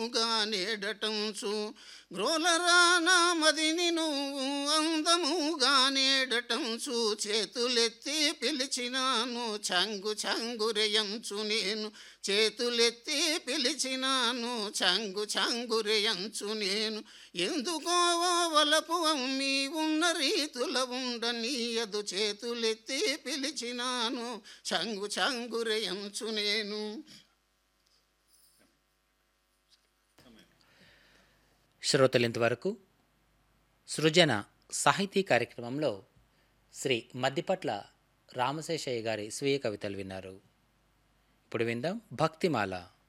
గానేడటంచు గ్రోలరానా మదిని నువ్వు అందముగానేడటంచు చేతులెత్తి పిలిచినాను చంగు చంగురెయంచు నేను చేతులెత్తి పిలిచినాను చంగు చంగురెయంచు నేను ఎందుకో వలపు అమ్మి ఉన్న రీతుల ఉండనీయదు చేతులెత్తి పిలిచినాను చంగు చంగురెయంచు నేను శ్రోతలు ఇంతవరకు సృజన సాహితీ కార్యక్రమంలో శ్రీ మద్దిపట్ల రామశేషయ్య గారి స్వీయ కవితలు విన్నారు ఇప్పుడు విందాం భక్తిమాల